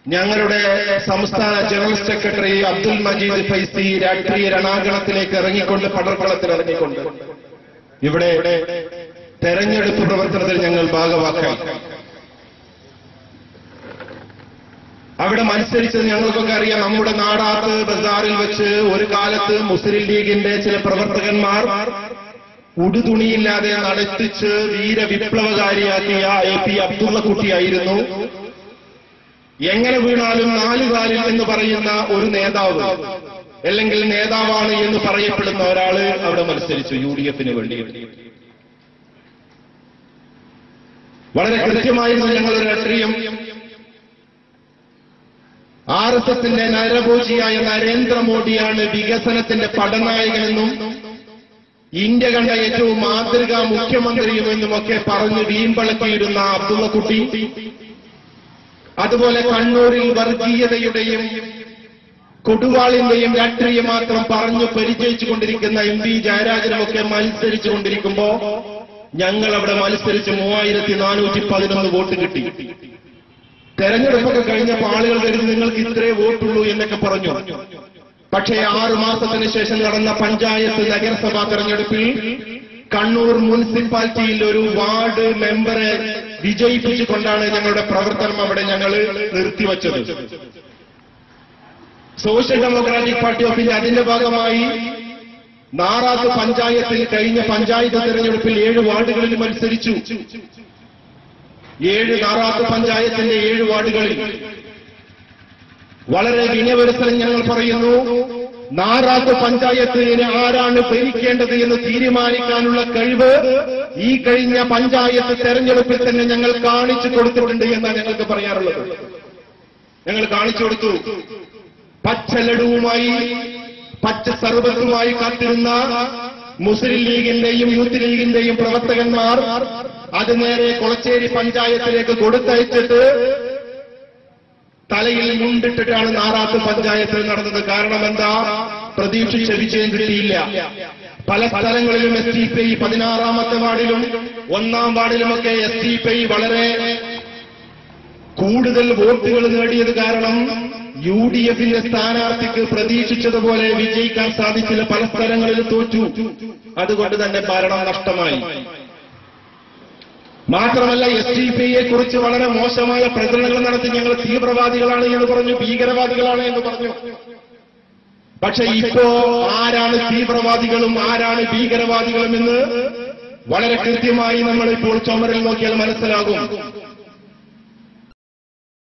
ഞങ്ങളുടെ സംസ്ഥാന general secretary Abdul Majeed Faizi രാഷ്ട്രീയ രണാങ്കണത്തിലേക്ക് ഇറങ്ങിക്കൊണ്ട് പടർക്കളത്തിൽ ഇറങ്ങിക്കൊണ്ട് ഇവിടെ തെരഞ്ഞെടുപ്പ് പ്രവർത്തനത്തിൽ ഞങ്ങൾ ഭാഗവാക്കായി അവിടെ മത്സരിച്ചത് ഞങ്ങൾക്കൊക്കെ അറിയാം നമ്മുടെ നാടാത്ത് ബസാറിൽ വെച്ച് ഒരു കാലത്ത് മുസ്ലിം ലീഗിന്റെ ചില പ്രവർത്തകന്മാർ ഉടുതുണിയില്ലാതെ നടത്തിച്ച് വീരവിപ്ലവകാരിയാക്കിയ എ പി അബ്ദുള്ളക്കുട്ടിയായിരുന്നു എങ്ങനെ വീണാലും നാലുകാലിൽ എന്ന് പറയുന്ന ഒരു നേതാവ് അല്ലെങ്കിൽ നേതാവാണ് എന്ന് പറയപ്പെടുന്ന ഒരാള് അവിടെ മത്സരിച്ചു യു ഡി എഫിന് വേണ്ടി വളരെ കൃത്യമായിരുന്നു ഞങ്ങളുടെ രാഷ്ട്രീയം ആർ എസ് എസിന്റെ നരഭോജിയായ നരേന്ദ്രമോദിയാണ് വികസനത്തിന്റെ പടനായകനെന്നും ഇന്ത്യ കണ്ട ഏറ്റവും മാതൃകാ മുഖ്യമന്ത്രിയുമെന്നുമൊക്കെ പറഞ്ഞ് വീമ്പളക്കിയിരുന്ന അബ്ദുള്ളക്കുട്ടി അതുപോലെ കണ്ണൂരിൽ വർഗീയതയുടെയും കൊടുവാളിന്റെയും രാഷ്ട്രീയം മാത്രം പറഞ്ഞു പരിചയിച്ചു കൊണ്ടിരിക്കുന്ന എം പി ജയരാജനുമൊക്കെ മത്സരിച്ചു കൊണ്ടിരിക്കുമ്പോ ഞങ്ങൾ അവിടെ മത്സരിച്ച് മൂവായിരത്തി നാനൂറ്റി പതിനൊന്ന് വോട്ട് കിട്ടി തെരഞ്ഞെടുപ്പൊക്കെ കഴിഞ്ഞപ്പോൾ ആളുകൾ കരുതി നിങ്ങൾക്ക് ഇത്രേ വോട്ടുള്ളൂ എന്നൊക്കെ പറഞ്ഞു പക്ഷേ ആറു മാസത്തിന് ശേഷം നടന്ന പഞ്ചായത്ത് നഗരസഭാ തെരഞ്ഞെടുപ്പിൽ കണ്ണൂർ മുനിസിപ്പാലിറ്റിയിൽ ഒരു വാർഡ് മെമ്പറെ വിജയിപ്പിച്ചുകൊണ്ടാണ് ഞങ്ങളുടെ പ്രവർത്തനം അവിടെ ഞങ്ങൾ നിർത്തിവച്ചത് social democratic party of India അതിന്റെ ഭാഗമായി നാറാത്ത് പഞ്ചായത്തിൽ കഴിഞ്ഞ പഞ്ചായത്ത് തെരഞ്ഞെടുപ്പിൽ ഏഴ് വാർഡുകളിൽ മത്സരിച്ചു ഏഴ് നാറാത്ത് പഞ്ചായത്തിന്റെ ഏഴ് വാർഡുകളിൽ വളരെ വിനയവരസനം ഞങ്ങൾ പറയുന്നു നാറാത്ത് പഞ്ചായത്തിന് ആരാണ് ഭരിക്കേണ്ടത് എന്ന് തീരുമാനിക്കാനുള്ള കഴിവ് ഈ കഴിഞ്ഞ പഞ്ചായത്ത് തെരഞ്ഞെടുപ്പിൽ തന്നെ ഞങ്ങൾ കാണിച്ചു കൊടുത്തിട്ടുണ്ട് എന്നാണ് ഞങ്ങൾക്ക് പറയാറുള്ളത് ഞങ്ങൾ കാണിച്ചു കൊടുത്തു പച്ച ലഡുവുമായി പച്ച സർബത്തുമായി കാത്തിരുന്ന മുസ്ലിം ലീഗിന്റെയും യൂത്ത് ലീഗിന്റെയും പ്രവർത്തകന്മാർ അത് നേരെ കൊളച്ചേരി പഞ്ചായത്തിലേക്ക് കൊടുത്തയച്ചിട്ട് തലയിൽ മുണ്ടിട്ടിട്ടാണ് നാറാത്ത് പഞ്ചായത്തിൽ നടന്നത് കാരണം എന്താ പ്രതീക്ഷിച്ച വിജയം കിട്ടിയില്ല പല സ്ഥലങ്ങളിലും എസ് ഡി പി പതിനാറാമത്തെ വാർഡിലും ഒന്നാം വാർഡിലുമൊക്കെ എസ് ഡി പി വളരെ കൂടുതൽ വോട്ടുകൾ നേടിയത് കാരണം യു ഡി എഫിന്റെ സ്ഥാനാർത്ഥിക്ക് പ്രതീക്ഷിച്ചതുപോലെ വിജയിക്കാൻ സാധിച്ചില്ല പല സ്ഥലങ്ങളിൽ തോറ്റു അതുകൊണ്ട് തന്നെ ഭരണം നഷ്ടമായി മാത്രമല്ല എസ് ഡി പി യെ കുറിച്ച് വളരെ മോശമായ പ്രചരണങ്ങൾ നടത്തി ഞങ്ങൾ തീവ്രവാദികളാണ് എന്ന് പറഞ്ഞു ഭീകരവാദികളാണ് എന്ന് പറഞ്ഞു പക്ഷെ ഇപ്പോ ആരാണ് തീവ്രവാദികളും ആരാണ് ഭീകരവാദികളും എന്ന് വളരെ കൃത്യമായി നമ്മൾ ഇപ്പോൾ ചുമരിൽ നോക്കിയാൽ മനസ്സിലാകും